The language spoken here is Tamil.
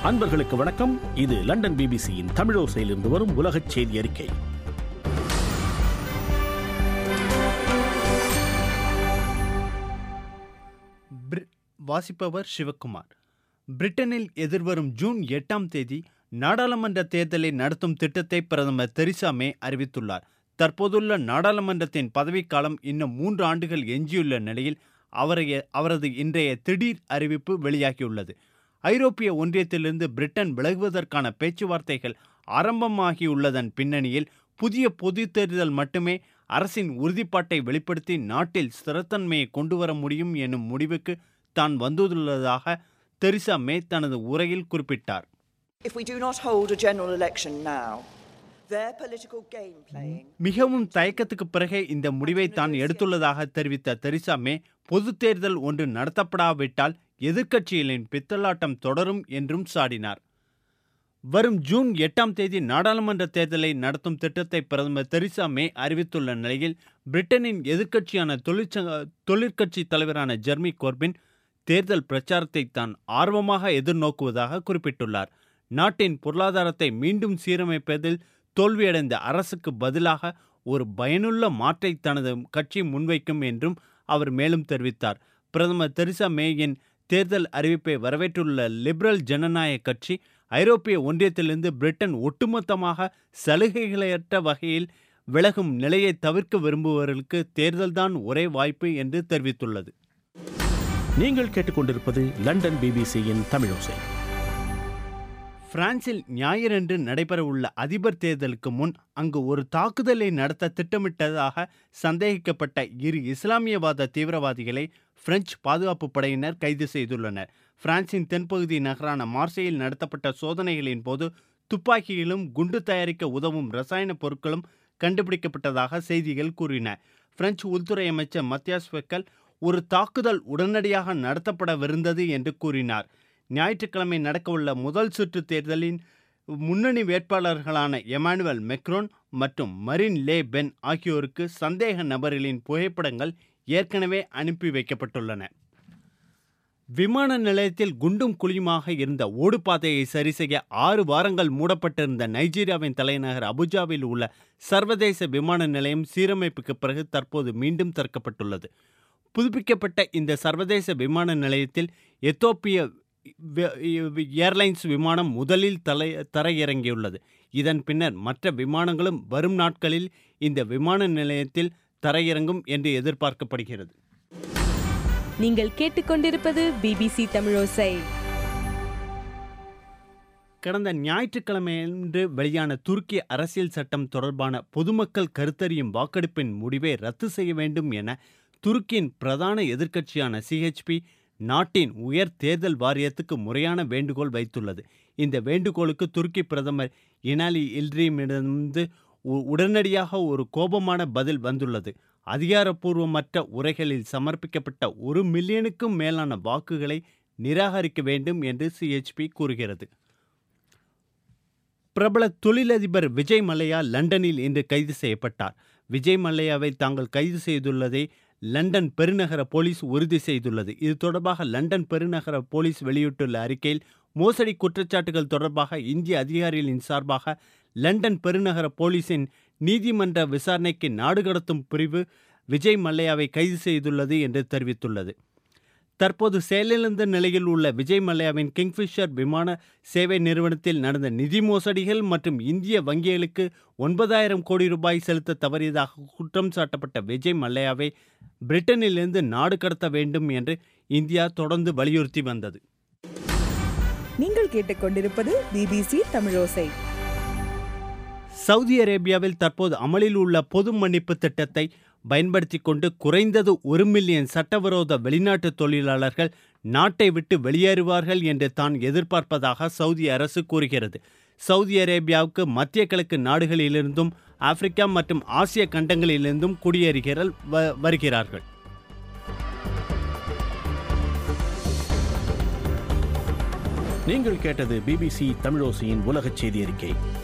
அன்பர்களுக்கு வணக்கம் இது லண்டன் பிபிசியின் தமிழோசையிலிருந்து வரும் உலகச் செய்தி அறிக்கை பிரி- வாசிப்பவர் சிவக்குமார் பிரிட்டனில் எதிர்வரும் ஜூன் எட்டாம் தேதி நாடாளுமன்ற தேர்தலை நடத்தும் திட்டத்தை பிரதமர் தெரிசா மே அறிவித்துள்ளார் தற்போதுள்ள நாடாளுமன்றத்தின் பதவிக்காலம் இன்னும் மூன்று ஆண்டுகள் எஞ்சியுள்ள நிலையில் அவரைய அவரது இன்றைய திடீர் அறிவிப்பு வெளியாகியுள்ளது ஐரோப்பிய ஒன்றியத்திலிருந்து பிரிட்டன் விலகுவதற்கான பேச்சுவார்த்தைகள் ஆரம்பமாகியுள்ளதன் பின்னணியில் புதிய பொதுத் தேர்தல் மட்டுமே அரசின் உறுதிப்பாட்டை வெளிப்படுத்தி நாட்டில் ஸ்திரத்தன்மையை கொண்டு வர முடியும் எனும் முடிவுக்கு தான் வந்துள்ளதாக தெரிசா மே தனது உரையில் குறிப்பிட்டார் If we do not hold a general election now, their political game playing மிகவும் தயக்கத்துக்கு பிறகே இந்த முடிவை தான் எடுத்துள்ளதாக தெரிவித்த தெரிசா மே பொதுத் தேர்தல் ஒன்று நடத்தப்படாவிட்டால் எதிர்க்கட்சிகளின் பித்தலாட்டம் தொடரும் என்றும் சாடினார் வரும் ஜூன் எட்டாம் தேதி நாடாளுமன்ற தேர்தலை நடத்தும் திட்டத்தை பிரதமர் தெரிசா மே அறிவித்துள்ள நிலையில் பிரிட்டனின் எதிர்க்கட்சியான தொழிற்சங்க தொழிற்கட்சி தலைவரான ஜெர்மி கோர்பின் தேர்தல் பிரச்சாரத்தை தான் ஆர்வமாக எதிர்நோக்குவதாக குறிப்பிட்டுள்ளார் நாட்டின் பொருளாதாரத்தை மீண்டும் சீரமைப்பதில் தோல்வியடைந்த அரசுக்கு பதிலாக ஒரு பயனுள்ள மாற்றை தனது கட்சி முன்வைக்கும் என்றும் அவர் மேலும் தெரிவித்தார் பிரதமர் தெரிசா மேயின் தேர்தல் அறிவிப்பை வரவேற்றுள்ள லிபரல் ஜனநாயக கட்சி ஐரோப்பிய ஒன்றியத்திலிருந்து பிரிட்டன் ஒட்டுமொத்தமாக சலுகைகளற்ற வகையில் விலகும் நிலையை தவிர்க்க விரும்புபவர்களுக்கு தேர்தல்தான் ஒரே வாய்ப்பு என்று தெரிவித்துள்ளது நீங்கள் கேட்டுக்கொண்டிருப்பது லண்டன் பிபிசியின் தமிழோசை பிரான்சில் ஞாயிறன்று நடைபெறவுள்ள அதிபர் தேர்தலுக்கு முன் அங்கு ஒரு தாக்குதலை நடத்த திட்டமிட்டதாக சந்தேகிக்கப்பட்ட இரு இஸ்லாமியவாத தீவிரவாதிகளை பிரெஞ்சு பாதுகாப்பு படையினர் கைது செய்துள்ளனர் பிரான்சின் தென்பகுதி நகரான மார்சேயில் நடத்தப்பட்ட சோதனைகளின் போது துப்பாக்கிகளும் குண்டு தயாரிக்க உதவும் ரசாயன பொருட்களும் கண்டுபிடிக்கப்பட்டதாக செய்திகள் கூறின பிரெஞ்சு உள்துறை அமைச்சர் மத்தியாஸ் வெக்கல் ஒரு தாக்குதல் உடனடியாக நடத்தப்படவிருந்தது என்று கூறினார் ஞாயிற்றுக்கிழமை நடக்கவுள்ள முதல் சுற்று தேர்தலின் முன்னணி வேட்பாளர்களான எமானுவல் மெக்ரோன் மற்றும் மரின் லே பென் ஆகியோருக்கு சந்தேக நபர்களின் புகைப்படங்கள் ஏற்கனவே அனுப்பி வைக்கப்பட்டுள்ளன விமான நிலையத்தில் குண்டும் குழியுமாக இருந்த ஓடுபாதையை சரி செய்ய ஆறு வாரங்கள் மூடப்பட்டிருந்த நைஜீரியாவின் தலைநகர் அபுஜாவில் உள்ள சர்வதேச விமான நிலையம் சீரமைப்புக்கு பிறகு தற்போது மீண்டும் திறக்கப்பட்டுள்ளது புதுப்பிக்கப்பட்ட இந்த சர்வதேச விமான நிலையத்தில் எத்தோப்பிய வி- ஏர்லைன்ஸ் விமானம் முதலில் தலை தரையிறங்கியுள்ளது இதன் பின்னர் மற்ற விமானங்களும் வரும் நாட்களில் இந்த விமான நிலையத்தில் தரையிறங்கும் என்று எதிர்பார்க்கப்படுகிறது நீங்கள் கேட்டுக்கொண்டிருப்பது பிபிசி தமிழோசை கடந்த ஞாயிற்றுக்கிழமையன்று வெளியான துருக்கி அரசியல் சட்டம் தொடர்பான பொதுமக்கள் கருத்தறியும் வாக்கெடுப்பின் முடிவை ரத்து செய்ய வேண்டும் என துருக்கியின் பிரதான எதிர்க்கட்சியான சிஹெச்பி நாட்டின் உயர் தேர்தல் வாரியத்துக்கு முறையான வேண்டுகோள் வைத்துள்ளது இந்த வேண்டுகோளுக்கு துருக்கி பிரதமர் இனாலி இல்ட்ரீமிடமிருந்து உ- உடனடியாக ஒரு கோபமான பதில் வந்துள்ளது அதிகாரப்பூர்வமற்ற உரைகளில் சமர்ப்பிக்கப்பட்ட ஒரு மில்லியனுக்கும் மேலான வாக்குகளை நிராகரிக்க வேண்டும் என்று சிஹெச்பி கூறுகிறது பிரபல தொழிலதிபர் விஜய் மல்லையா லண்டனில் இன்று கைது செய்யப்பட்டார் விஜய் மல்லையாவை தாங்கள் கைது செய்துள்ளதை லண்டன் பெருநகர போலீஸ் உறுதி செய்துள்ளது இது தொடர்பாக லண்டன் பெருநகர போலீஸ் வெளியிட்டுள்ள அறிக்கையில் மோசடி குற்றச்சாட்டுகள் தொடர்பாக இந்திய அதிகாரிகளின் சார்பாக லண்டன் பெருநகர போலீசின் நீதிமன்ற விசாரணைக்கு நாடு கடத்தும் பிரிவு விஜய் மல்லையாவை கைது செய்துள்ளது என்று தெரிவித்துள்ளது தற்போது செயலிழந்த நிலையில் உள்ள விஜய் மல்லையாவின் கிங்ஃபிஷர் விமான சேவை நிறுவனத்தில் நடந்த நிதி மோசடிகள் மற்றும் இந்திய வங்கிகளுக்கு ஒன்பதாயிரம் கோடி ரூபாய் செலுத்த தவறியதாக குற்றம் சாட்டப்பட்ட விஜய் மல்லையாவை பிரிட்டனிலிருந்து நாடு கடத்த வேண்டும் என்று இந்தியா தொடர்ந்து வலியுறுத்தி வந்தது நீங்கள் கேட்டுக்கொண்டிருப்பது பிபிசி தமிழோசை சவுதி அரேபியாவில் தற்போது அமலில் உள்ள பொது மன்னிப்பு திட்டத்தை பயன்படுத்தி கொண்டு குறைந்தது ஒரு மில்லியன் சட்டவிரோத வெளிநாட்டு தொழிலாளர்கள் நாட்டை விட்டு வெளியேறுவார்கள் என்று தான் எதிர்பார்ப்பதாக சவுதி அரசு கூறுகிறது சவுதி அரேபியாவுக்கு மத்திய கிழக்கு நாடுகளிலிருந்தும் ஆப்பிரிக்கா மற்றும் ஆசிய கண்டங்களிலிருந்தும் குடியேறுகிறார்கள் வ- வருகிறார்கள் நீங்கள் கேட்டது பிபிசி தமிழோசையின் உலகச் செய்தி அறிக்கை